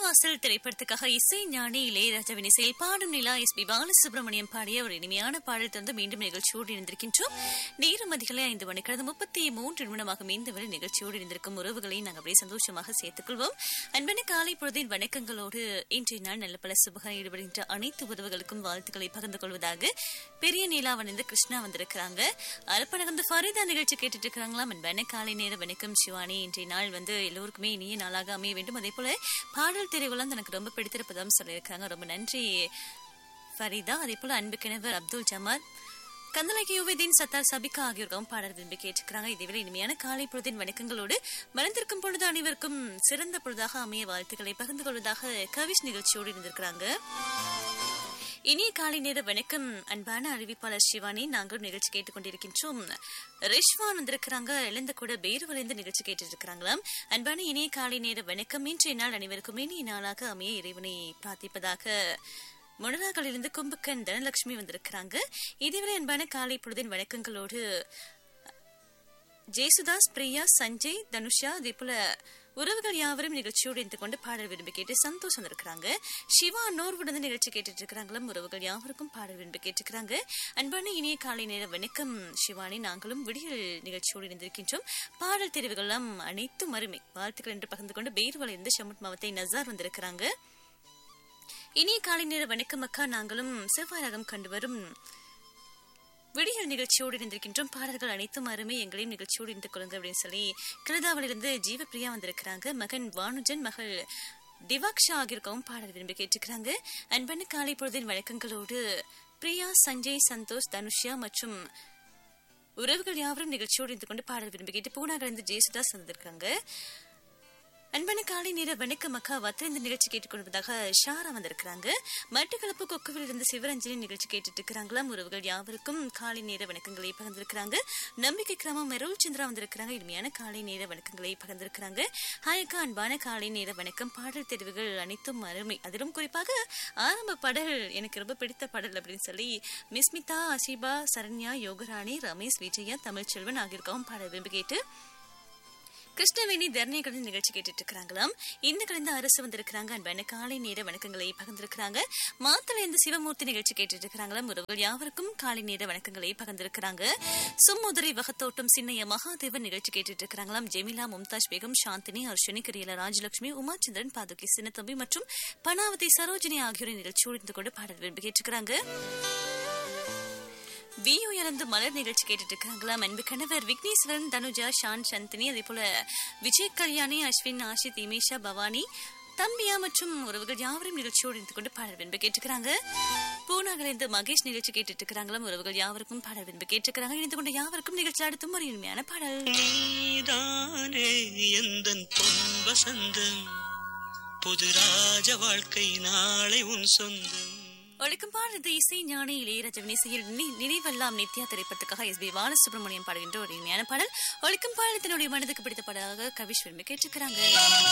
வாசல் திரைப்படத்துக்காக இசை ஞானி இளையராஜாவின் இசையில் பாடும் நிலா எஸ் பி பாலசுப்ரமணியம் பாடிய ஒரு இனிமையான பாடல் தந்து மீண்டும் நிகழ்ச்சியோடு இணைந்திருக்கின்றோம் நேரம் அதிகளை ஐந்து மணி கடந்த முப்பத்தி மூன்று நிமிடமாக இந்த வரை நிகழ்ச்சியோடு இணைந்திருக்கும் உறவுகளை நாங்கள் அப்படியே சந்தோஷமாக சேர்த்துக் கொள்வோம் அன்பன காலை பொழுதின் வணக்கங்களோடு இன்றைய நாள் நல்ல பல சுபக ஈடுபடுகின்ற அனைத்து உறவுகளுக்கும் வாழ்த்துக்களை பகிர்ந்து கொள்வதாக பெரிய நீலாவணிந்து கிருஷ்ணா வந்திருக்கிறாங்க அரப்பனகந்து ஃபரிதா நிகழ்ச்சி கேட்டுட்டு இருக்கிறாங்களாம் அன்பன காலை நேர வணக்கம் சிவானி இன்றைய நாள் வந்து எல்லோருக்குமே இனிய நாளாக அமைய வேண்டும் அதே போல பாடல் தெரிவுலாம் எனக்கு ரொம்ப பிடித்திருப்பதாகவும் சொல்லியிருக்காங்க ரொம்ப நன்றி ஃபரிதா அதே போல அன்பு கிணவர் அப்துல் ஜமால் கந்தலகி யுவதீன் சத்தார் சபிகா ஆகியோருக்கும் பாடல் விரும்பி கேட்டுக்கிறாங்க இதேவேளை இனிமையான காலை பொழுதின் வணக்கங்களோடு மலர்ந்திருக்கும் பொழுது அனைவருக்கும் சிறந்த பொழுதாக அமைய வாழ்த்துக்களை பகிர்ந்து கொள்வதாக கவிஷ் நிகழ்ச்சியோடு இருந்திருக்கிறாங்க இனிய காலை நேர வணக்கம் அன்பான அறிவிப்பாளர் சிவானி நாங்கள் நிகழ்ச்சி கேட்டுக்கொண்டிருக்கின்றோம் ரிஷ்வான் வந்திருக்கிறாங்க இழந்த கூட பேருவலைந்து நிகழ்ச்சி கேட்டுட்டு இருக்கிறாங்களாம் அன்பான இனிய காலை நேர வணக்கம் இன்றைய நாள் அனைவருக்கும் இனிய நாளாக அமைய இறைவனை பிரார்த்திப்பதாக முனராகளிலிருந்து கும்பக்கன் தனலட்சுமி வந்திருக்கிறாங்க இதுவரை அன்பான காலை பொழுதின் வணக்கங்களோடு ஜேசுதாஸ் பிரியா சஞ்சய் தனுஷா அதே போல உறவுகள் யாவரும் நிகழ்ச்சியோடு இருந்து கொண்டு பாடல் விரும்பி கேட்டு சந்தோஷம் வந்திருக்கிறாங்க சிவா நோர்வுடன் நிகழ்ச்சி கேட்டுட்டு இருக்கிறாங்களும் உறவுகள் யாவருக்கும் பாடல் விரும்பி கேட்டுக்கிறாங்க அன்பான இனிய காலை நேர வணக்கம் சிவானி நாங்களும் விடியல் நிகழ்ச்சியோடு இணைந்திருக்கின்றோம் பாடல் தெரிவுகள் அனைத்தும் அருமை வாழ்த்துக்கள் என்று பகிர்ந்து கொண்டு பேர்வலை இருந்து ஷமுட் மாவத்தை நசார் வந்திருக்கிறாங்க இனிய காலை நேர வணக்கம் அக்கா நாங்களும் செவ்வாய் ரகம் கண்டு வரும் விடியல் நிகழ்ச்சியோடு இணைந்திருக்கின்றோம் பாடல்கள் அனைத்தும் அருமை எங்களையும் நிகழ்ச்சியோடு இணைந்து கொள்ளுங்க அப்படின்னு சொல்லி கிருதாவிலிருந்து ஜீவப்பிரியா வந்திருக்கிறாங்க மகன் வானுஜன் மகள் டிவாக்ஷா ஆகியோருக்கவும் பாடல் விரும்பி கேட்டுக்கிறாங்க அன்பன காலை பொழுதின் வழக்கங்களோடு பிரியா சஞ்சய் சந்தோஷ் தனுஷ்யா மற்றும் உறவுகள் யாவரும் நிகழ்ச்சியோடு இருந்து கொண்டு பாடல் விரும்பி கேட்டு பூனாகிலிருந்து ஜெயசுதாஸ் வந்திருக்காங்க அன்பான காலை நேர வணக்கம் அக்கா வத்த இந்த நிகழ்ச்சி கேட்டுக்கொள்வதாக ஷாரா வந்திருக்கிறாங்க மட்டக்களப்பு கொக்குவில் இருந்து சிவரஞ்சனி நிகழ்ச்சி கேட்டுட்டு இருக்கிறாங்களாம் உறவுகள் யாவருக்கும் காலை நேர வணக்கங்களை பகிர்ந்திருக்கிறாங்க நம்பிக்கை கிராமம் மெரோல் சந்திரா வந்திருக்கிறாங்க இனிமையான காலை நேர வணக்கங்களை பகிர்ந்திருக்கிறாங்க ஹாய் அக்கா அன்பான காலை நேர வணக்கம் பாடல் தெரிவுகள் அனைத்தும் அருமை அதிலும் குறிப்பாக ஆரம்ப பாடல் எனக்கு ரொம்ப பிடித்த பாடல் அப்படின்னு சொல்லி மிஸ்மிதா அசிபா சரண்யா யோகராணி ரமேஷ் விஜயா தமிழ்ச்செல்வன் ஆகியோருக்காகவும் பாடல் விரும்பி கேட்டு கிருஷ்ணவேணி தர்ணிகளின் நிகழ்ச்சி கேட்டுட்டு இருக்கிறாங்களாம் இந்த கலந்த அரசு வந்திருக்கிறாங்க அன்பான காலை நேர வணக்கங்களை பகிர்ந்திருக்கிறாங்க மாத்தளை இந்த சிவமூர்த்தி நிகழ்ச்சி கேட்டுட்டு இருக்கிறாங்களாம் உறவுகள் யாவருக்கும் காலை நேர வணக்கங்களை பகிர்ந்திருக்கிறாங்க சும்முதிரை வகத்தோட்டம் சின்னைய மகாதேவன் நிகழ்ச்சி கேட்டுட்டு இருக்கிறாங்களாம் ஜெமிலா மும்தாஜ் பேகம் சாந்தினி அர்ஷினி கிரியல ராஜலட்சுமி உமாச்சந்திரன் பாதுகி சின்னத்தம்பி மற்றும் பனாவதி சரோஜினி ஆகியோரின் நிகழ்ச்சியோடு இருந்து கொண்டு பாடல் விரும்பி கேட்டுக்கிறாங்க வியோ இறந்து மலர் நிகழ்ச்சி கேட்டுட்டு இருக்காங்களாம் அன்பு கணவர் விக்னேஸ்வரன் தனுஜா ஷான் சந்தினி அதே போல விஜய் கல்யாணி அஸ்வின் ஆஷித் இமேஷா பவானி தம்பியா மற்றும் உறவுகள் யாவரும் நிகழ்ச்சியோடு இருந்து கொண்டு பாடல் விரும்பு கேட்டுக்கிறாங்க பூனாகிலிருந்து மகேஷ் நிகழ்ச்சி கேட்டுட்டு இருக்கிறாங்களாம் உறவுகள் யாவருக்கும் பாடல் விரும்பு கேட்டுக்கிறாங்க இணைந்து கொண்ட யாவருக்கும் நிகழ்ச்சி அடுத்தும் ஒரு இனிமையான பாடல் நீதானே எந்தன் பொன் வசந்தம் புது ராஜ வாழ்க்கை நாளை உன் சொந்தம் ஒழிக்கும் பாடுறது இசை ஞானி இளையராஜவின் இசையில் நி- நினைவெல்லாம் நித்யா திரைப்படத்துக்காக எஸ் பி பாலசுப்ரமணியம் பாடுகின்ற ஒரு இனிமையான பாடல் ஒழிக்கும் பாடல் தன்னுடைய மனதுக்கு பிடித்த பாடலாக கவிஷ் விரும்பி கேட்டுக்கிறாங்க